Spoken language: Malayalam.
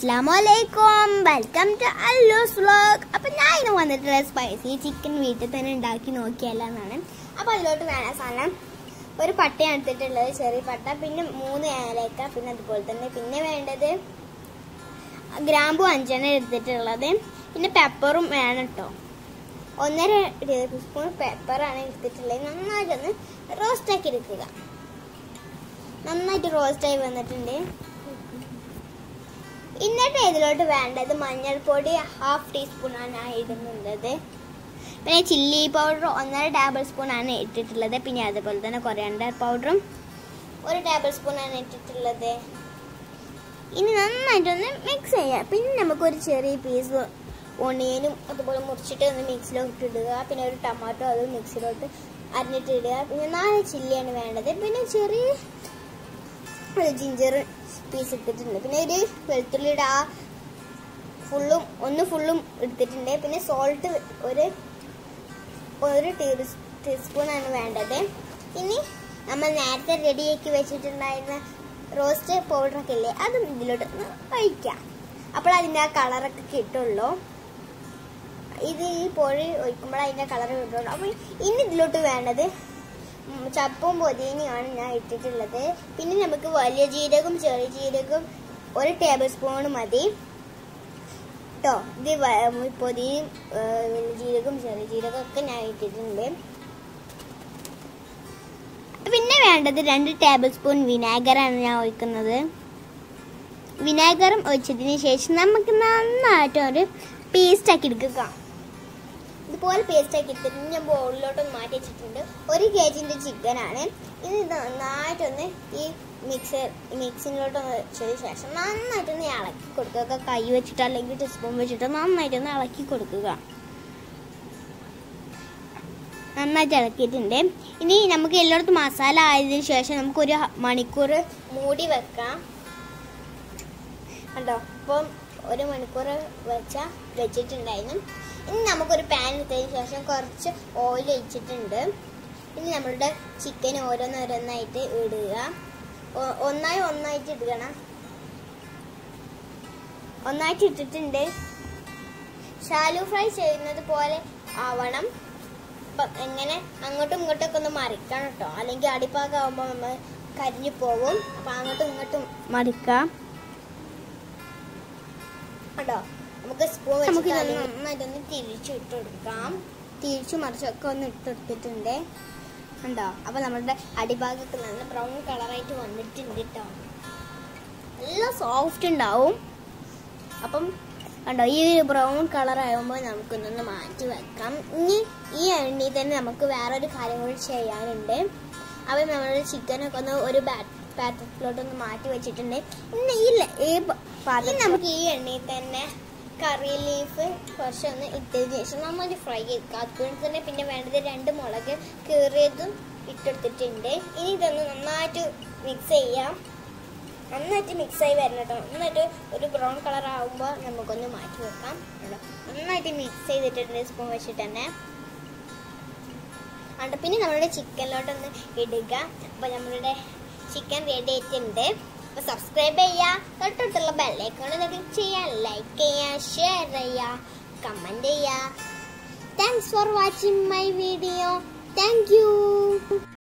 അസ്സാമലൈക്കും വെൽക്കം ടു അല്ലൂസ് വ്ലോഗ് അപ്പം ഞാൻ ഇന്ന് വന്നിട്ടുള്ള സ്പൈസി ചിക്കൻ വീട്ടിൽ തന്നെ ഉണ്ടാക്കി നോക്കിയല്ല എന്നാണ് അപ്പോൾ അതിലോട്ട് വേണ്ട സാധനം ഒരു പട്ടയാണ് എടുത്തിട്ടുള്ളത് ചെറിയ പട്ട പിന്നെ മൂന്ന് ഏലക്ക പിന്നെ അതുപോലെ തന്നെ പിന്നെ വേണ്ടത് ഗ്രാമ്പു അഞ്ചെണ്ണം എടുത്തിട്ടുള്ളത് പിന്നെ പെപ്പറും വേണം കേട്ടോ ഒന്നര ടേബിൾ സ്പൂൺ പെപ്പറാണ് എടുത്തിട്ടുള്ളത് നന്നായിട്ടൊന്ന് റോസ്റ്റ് ആക്കി എടുക്കുക നന്നായിട്ട് റോസ്റ്റ് ആയി വന്നിട്ടുണ്ട് എന്നിട്ട് ഇതിലോട്ട് വേണ്ടത് മഞ്ഞൾപ്പൊടി ഹാഫ് ടീസ്പൂൺ ആണ് ഞാൻ ഇടുന്നുള്ളത് പിന്നെ ചില്ലി പൗഡർ ഒന്നര ടേബിൾ സ്പൂൺ ആണ് ഇട്ടിട്ടുള്ളത് പിന്നെ അതുപോലെ തന്നെ കൊറിയണ്ടർ പൗഡറും ഒരു ടേബിൾ സ്പൂൺ ആണ് ഇട്ടിട്ടുള്ളത് ഇനി നന്നായിട്ടൊന്ന് മിക്സ് ചെയ്യാം പിന്നെ നമുക്കൊരു ചെറിയ പീസ് ഒണിയനും അതുപോലെ മുറിച്ചിട്ട് ഒന്ന് മിക്സിലോട്ട് ഇടുക പിന്നെ ഒരു ടൊമാറ്റോ അത് മിക്സിലോട്ട് അരിഞ്ഞിട്ട് ഇടുക പിന്നെ നാല് ചില്ലിയാണ് വേണ്ടത് പിന്നെ ചെറിയ ഒരു ജിഞ്ചർ പീസ് എടുത്തിട്ടുണ്ട് പിന്നെ ഒരു വെളുത്തുള്ളിയുടെ ആ ഫുള്ളും ഒന്ന് ഫുള്ളും എടുത്തിട്ടുണ്ട് പിന്നെ സോൾട്ട് ഒരു ഒരു ടീസ്പൂൺ ആണ് വേണ്ടത് ഇനി നമ്മൾ നേരത്തെ റെഡിയാക്കി വെച്ചിട്ടുണ്ടായിരുന്ന റോസ്റ്റ് പൗഡറൊക്കെ ഇല്ലേ അതും ഇതിലോട്ട് ഒന്ന് ഒഴിക്കാം അപ്പോൾ അതിൻ്റെ ആ കളറൊക്കെ കിട്ടുള്ളൂ ഇത് ഈ പൊഴി ഒഴിക്കുമ്പോൾ അതിൻ്റെ കളർ കിട്ടുള്ളൂ അപ്പോൾ ഇനി ഇതിലോട്ട് വേണ്ടത് ഉം, ചപ്പും പൊതിനയാണ് ഞാൻ ഇട്ടിട്ടുള്ളത് പിന്നെ നമുക്ക് വലിയ ജീരകം ചെറിയ ജീരകം ഒരു ടേബിൾ സ്പൂൺ മതി കേട്ടോ ഇത് വ- പൊതിയും ഏഹ്, വലിയ ജീരകം ചെറിയ ജീരകം ഒക്കെ ഞാൻ ഇട്ടിട്ടുണ്ട് പിന്നെ വേണ്ടത് രണ്ട് ടേബിൾ സ്പൂൺ വിനാഗറാണ് ഞാൻ ഒഴിക്കുന്നത് വിനാഗറും ഒഴിച്ചതിന് ശേഷം നമുക്ക് നന്നായിട്ട് ഒരു പേസ്റ്റ് ആക്കി എടുക്കുക ഇതുപോലെ പേസ്റ്റ് ആക്കി എടുത്തിട്ട് ഞാൻ ബൗളിലോട്ടൊന്ന് മാറ്റി വെച്ചിട്ടുണ്ട് ഒരു കെ ജിൻ്റെ ചിക്കനാണ് ഇത് നന്നായിട്ടൊന്ന് ഈ മിക്സർ മിക്സിങ്ങിലോട്ടൊന്ന് വെച്ചതിന് ശേഷം നന്നായിട്ടൊന്ന് ഇളക്കി കൊടുക്കുക കൈ വെച്ചിട്ട് അല്ലെങ്കിൽ ടീസ്പൂൺ വെച്ചിട്ട് നന്നായിട്ടൊന്ന് ഇളക്കി കൊടുക്കുക നന്നായിട്ട് ഇളക്കിയിട്ടുണ്ട് ഇനി നമുക്ക് എല്ലായിടത്തും മസാല ആയതിനു ശേഷം നമുക്കൊരു മണിക്കൂർ മൂടി വെക്കാം കണ്ടോ അപ്പം ഒരു മണിക്കൂർ വെച്ച വെച്ചിട്ടുണ്ടായിരുന്നു ഇനി നമുക്കൊരു പാൻ എടുത്തതിന് ശേഷം കുറച്ച് ഓയിൽ ഒഴിച്ചിട്ടുണ്ട് ഇനി നമ്മളുടെ ചിക്കൻ ഓരോന്നോരോന്നായിട്ട് ഇടുക ഒ- ഒന്നായി ഒന്നായിട്ട് ഇടണം ഒന്നായിട്ട് ഇട്ടിട്ടുണ്ട് ഷാലു ഫ്രൈ ചെയ്യുന്നത് പോലെ ആവണം അപ്പം എങ്ങനെ അങ്ങോട്ടും ഇങ്ങോട്ടും ഒക്കെ ഒന്ന് മറിക്കണം കേട്ടോ അല്ലെങ്കിൽ അടിപ്പാകാവുമ്പോൾ നമ്മൾ കരിഞ്ഞു പോകും അപ്പം അങ്ങോട്ടും ഇങ്ങോട്ടും മറിക്കാം കേട്ടോ നമുക്ക് സ്പൂൺ നമുക്ക് നന്നായിട്ടൊന്ന് തിരിച്ചു ഇട്ട് കൊടുക്കാം തിരിച്ചു മറിച്ചൊക്കെ ഒന്ന് ഇട്ടെടുത്തിട്ടുണ്ട് ഉണ്ടോ അപ്പൊ നമ്മുടെ അടിഭാഗത്ത് നല്ല ബ്രൗൺ കളറായിട്ട് വന്നിട്ടുണ്ട് കേട്ടോ നല്ല സോഫ്റ്റ് ഉണ്ടാവും അപ്പം കണ്ടോ ഈ ഒരു ബ്രൗൺ കളർ ആകുമ്പോൾ നമുക്കൊന്നൊന്ന് മാറ്റി വെക്കാം ഇനി ഈ എണ്ണയിൽ തന്നെ നമുക്ക് വേറൊരു കാര്യം കൂടി ചെയ്യാനുണ്ട് അപ്പം നമ്മുടെ ചിക്കനൊക്കെ ഒന്ന് ഒരു പാത്രത്തിലോട്ടൊന്ന് മാറ്റി വെച്ചിട്ടുണ്ട് ഇനി ഈ ല- ഈ പ- പാത്രം നമുക്ക് ഈ എണ്ണയിൽ തന്നെ കറി ലീഫ് കുറച്ചൊന്ന് ഇട്ടതിന് ശേഷം നന്നായിട്ട് ഫ്രൈ ചെയ്തെടുക്കുക അതുപോലെ തന്നെ പിന്നെ വേണ്ടത് രണ്ട് മുളക് കീറിയതും ഇട്ടെടുത്തിട്ടുണ്ട് ഇനി ഇതൊന്ന് നന്നായിട്ട് മിക്സ് ചെയ്യാം നന്നായിട്ട് മിക്സ് ആയി വരണം കേട്ടോ നന്നായിട്ട് ഒരു ബ്രൗൺ കളർ ആകുമ്പോൾ നമുക്കൊന്ന് മാറ്റി വെക്കാം കേട്ടോ നന്നായിട്ട് മിക്സ് ചെയ്തിട്ടുണ്ട് സ്പൂൺ വെച്ചിട്ട് തന്നെ ഉണ്ട് പിന്നെ നമ്മളുടെ ചിക്കനിലോട്ടൊന്ന് ഇടുക അപ്പോൾ നമ്മളുടെ ചിക്കൻ റെഡി ആയിട്ടുണ്ട് അപ്പോൾ സബ്സ്ക്രൈബ് ചെയ്യുക തൊട്ടടുത്തുള്ള ബെല്ലൈക്കോൺ ക്ലിക്ക് ചെയ്യുക ലൈക്ക് ചെയ്യുക ഷെയർ ചെയ്യുക കമൻറ്റ് ചെയ്യുക thanks for watching my video thank U